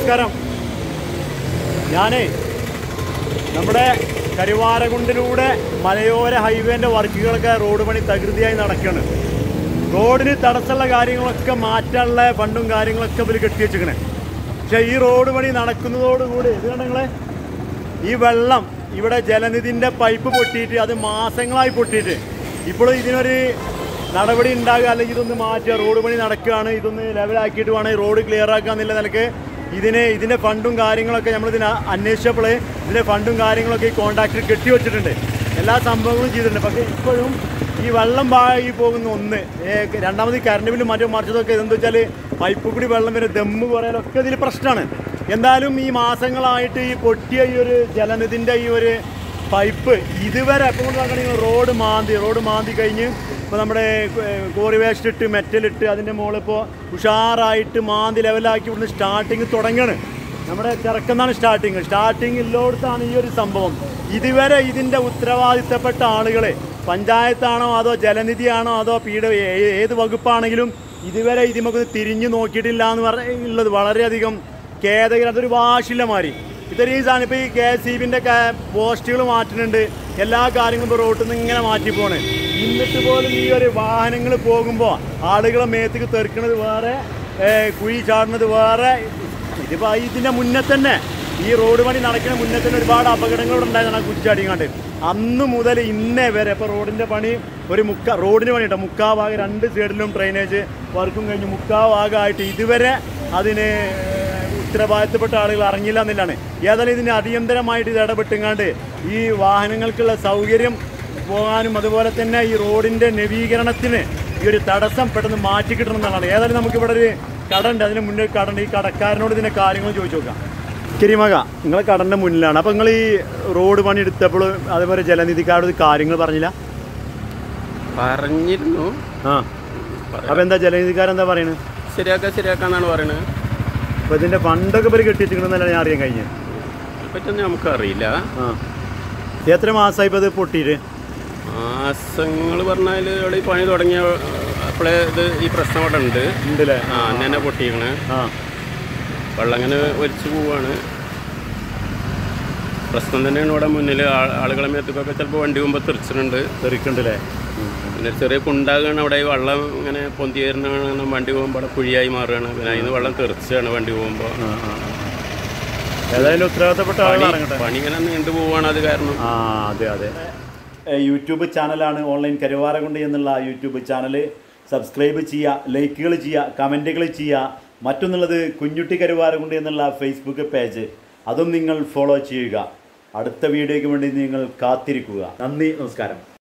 നമസ്കാരം ഞാനേ നമ്മുടെ കരുവാരകുണ്ടിലൂടെ മലയോര ഹൈവേൻ്റെ വർക്കുകളൊക്കെ റോഡ് പണി തകൃതിയായി നടക്കുകയാണ് റോഡിന് തടസ്സമുള്ള കാര്യങ്ങളൊക്കെ മാറ്റാനുള്ള ഫണ്ടും കാര്യങ്ങളൊക്കെ ഇവർ കെട്ടിവെച്ചിരിക്കണേ പക്ഷേ ഈ റോഡ് പണി നടക്കുന്നതോടുകൂടി ഇത് കണ്ടോ നിങ്ങളെ ഈ വെള്ളം ഇവിടെ ജലനിധിൻ്റെ പൈപ്പ് പൊട്ടിയിട്ട് അത് മാസങ്ങളായി പൊട്ടിയിട്ട് ഇപ്പോൾ ഇതിനൊരു നടപടി ഉണ്ടാകുക അല്ലെങ്കിൽ ഇതൊന്ന് മാറ്റുക റോഡ് പണി നടക്കുകയാണ് ഇതൊന്ന് ലെവലാക്കിയിട്ട് വേണം ഈ റോഡ് ക്ലിയർ ആക്കുക എന്നുള്ള നിലക്ക് ഇതിന് ഇതിൻ്റെ ഫണ്ടും കാര്യങ്ങളൊക്കെ നമ്മളിതിന് അന്വേഷിച്ചപ്പോൾ ഇതിൻ്റെ ഫണ്ടും കാര്യങ്ങളൊക്കെ ഈ കോൺട്രാക്ടർ കെട്ടിവെച്ചിട്ടുണ്ട് എല്ലാ സംഭവങ്ങളും ചെയ്തിട്ടുണ്ട് പക്ഷേ ഇപ്പോഴും ഈ വെള്ളം പാഴി പോകുന്ന ഒന്ന് ഏ, രണ്ടാമത് ഈ കറണ്ട് ബില്ല് മാറ്റം മറിച്ചതൊക്കെ ഇതെന്താ വെച്ചാൽ പൈപ്പ് കൂടി വെള്ളം വരും ദമ്മ് കുറയാലൊക്കെ ഇതിൽ പ്രശ്നമാണ് എന്തായാലും ഈ മാസങ്ങളായിട്ട് ഈ പൊട്ടിയ ഈ ഒരു ജലനിധിൻ്റെ ഈ ഒരു പൈപ്പ് ഇതുവരെ എപ്പോൾ കൊണ്ട് നോക്കണമെങ്കിൽ റോഡ് മാന്തി റോഡ് മാന്തി കഴിഞ്ഞ് ഇപ്പോൾ നമ്മുടെ ഏഹ്, കോറി വേസ്റ്റ് ഇട്ട് മെറ്റലിട്ട് അതിൻ്റെ മുകളിൽ ഇപ്പോൾ ഉഷാറായിട്ട് മാന്തി ലെവലാക്കി ഇവിടുന്ന് സ്റ്റാർട്ടിങ് തുടങ്ങുകയാണ് നമ്മുടെ ചെറുക്കുന്നാണ് സ്റ്റാർട്ടിങ് സ്റ്റാർട്ടിങ് ഇല്ലോടത്താണ് ഈ ഒരു സംഭവം ഇതുവരെ ഇതിൻ്റെ ഉത്തരവാദിത്തപ്പെട്ട ആളുകളെ പഞ്ചായത്താണോ അതോ ജലനിധിയാണോ അതോ പീഡ ഏ- ഏത് വകുപ്പാണെങ്കിലും ഇതുവരെ ഇതിമൊക്കെ തിരിഞ്ഞു നോക്കിയിട്ടില്ല എന്ന് പറയുള്ളത് വളരെയധികം ഖേദകരം അതൊരു വാശില്ല മാറി ഇത്രയും സാധനം ഇപ്പോൾ ഈ കെ എസ് സി ബിൻ്റെ പോസ്റ്റുകൾ മാറ്റുന്നുണ്ട് എല്ലാ കാര്യങ്ങളും ഇപ്പോൾ റോട്ടിൽ നിന്ന് ഇങ്ങനെ മാറ്റി പോണ് എന്നിട്ട് പോലും ഈ ഒരു വാഹനങ്ങൾ പോകുമ്പോൾ ആളുകളെ മേത്തേക്ക് തെറുക്കുന്നത് വേറെ ഏ, കുഴി ചാടുന്നത് വേറെ ഇതിപ്പോൾ ഇതിൻ്റെ മുന്നേ തന്നെ ഈ റോഡ് പണി നടക്കുന്ന മുന്നേ തന്നെ ഒരുപാട് അപകടങ്ങൾ ഉണ്ടായതാണ് ആ കുറ്റിച്ചാടിങ്ങാണ്ട് അന്ന് മുതൽ ഇന്നേ വരെ ഇപ്പോൾ റോഡിൻ്റെ പണി ഒരു മുക്ക റോഡിന് പണി കേട്ടോ മുക്കാ ഭാഗം രണ്ട് സൈഡിലും ഡ്രെയിനേജ് വർക്കും കഴിഞ്ഞ് മുക്കാ ഭാഗമായിട്ട് ഇതുവരെ അതിന് ഉത്തരവാദിത്തപ്പെട്ട ആളുകൾ അറിഞ്ഞില്ല എന്നുള്ളതാണ് ഏതായാലും ഇതിന് അടിയന്തരമായിട്ട് ഇത് ഇടപെട്ടുങ്ങാണ്ട് ഈ വാഹനങ്ങൾക്കുള്ള സൗകര്യം പോകാനും അതുപോലെ തന്നെ ഈ റോഡിൻ്റെ നവീകരണത്തിന് ഈ ഒരു തടസ്സം പെട്ടെന്ന് മാറ്റി കിട്ടണം എന്നുള്ളതാണ് ഏതായാലും നമുക്കിവിടെ ഒരു കട ഉണ്ട് അതിന് മുന്നിൽ കട ഉണ്ട് ഈ കടക്കാരനോട് ഇതിൻ്റെ കാര്യങ്ങൾ ചോദിച്ചു നോക്കാം കിരിമക നിങ്ങളെ കടൻ്റെ മുന്നിലാണ് അപ്പോൾ നിങ്ങൾ ഈ റോഡ് പണി എടുത്തപ്പോൾ അതുപോലെ ജലനിധിക്കാരോട് ഇത് കാര്യങ്ങൾ പറഞ്ഞില്ല പറഞ്ഞിരുന്നു ആ അപ്പോൾ എന്താ ജലനിധിക്കാരെന്താ പറയുന്നത് ശരിയാക്കാം ശരിയാക്കാന്നാണ് പറയുന്നത് അപ്പോൾ ഇതിൻ്റെ ഫണ്ടൊക്കെ ഇവർ കെട്ടിച്ചിട്ടുണ്ടെന്നല്ല ഞാൻ അറിയാൻ കഴിഞ്ഞത് പറ്റുന്ന നമുക്കറിയില്ല ആ എത്ര മാസമായി ഇപ്പോൾ ഇത് പൊട്ടിയിട്ട് മാസങ്ങൾ പറഞ്ഞാൽ ഇവിടെ ഈ പണി തുടങ്ങിയ അപ്പോഴേ ഇത് ഈ പ്രശ്നം അവിടെ ഉണ്ട് ഉണ്ടല്ലേ ആ അന്ന് തന്നെ പൊട്ടിക്കണ് ആ വെള്ളം ഇങ്ങനെ ഒലിച്ചു പോവാണ് പ്രശ്നം തന്നെയാണ് ഇവിടെ മുന്നിൽ ആളുകളെ മേത്തേക്കൊക്കെ ചിലപ്പോൾ വണ്ടി പോകുമ്പോൾ തെറിച്ചിട്ടുണ്ട് തെറിക്കുണ്ടല്ലേ പിന്നെ ചെറിയ കുണ്ടാകാണ് അവിടെ ഈ വെള്ളം ഇങ്ങനെ പൊന്തി വരുന്ന വണ്ടി പോകുമ്പോൾ അവിടെ കുഴിയായി മാറുകയാണ് പിന്നെ അതിന് വെള്ളം തെറിച്ചാണ് വണ്ടി പോകുമ്പോൾ ആ ആ ആ. ഏതായാലും ഉത്തരവാദിത്തപ്പെട്ട ആളുകൾ ഇറങ്ങട്ടെ പണി ഇങ്ങനെ നീണ്ടു പോവാണ് അത് കാരണം ആ അതെ അതെ യൂട്യൂബ് ചാനലാണ് ഓൺലൈൻ കരുവാരകുണ്ട് എന്നുള്ള ആ യൂട്യൂബ് ചാനൽ സബ്സ്ക്രൈബ് ചെയ്യുക ലൈക്കുകൾ ചെയ്യുക കമൻറ്റുകൾ ചെയ്യുക മറ്റൊന്നുള്ളത് കുഞ്ഞുട്ടി കരുവാരകുണ്ട് എന്നുള്ള ഫേസ്ബുക്ക് പേജ് അതും നിങ്ങൾ ഫോളോ ചെയ്യുക അടുത്ത വീഡിയോയ്ക്ക് വേണ്ടി നിങ്ങൾ കാത്തിരിക്കുക നന്ദി നമസ്കാരം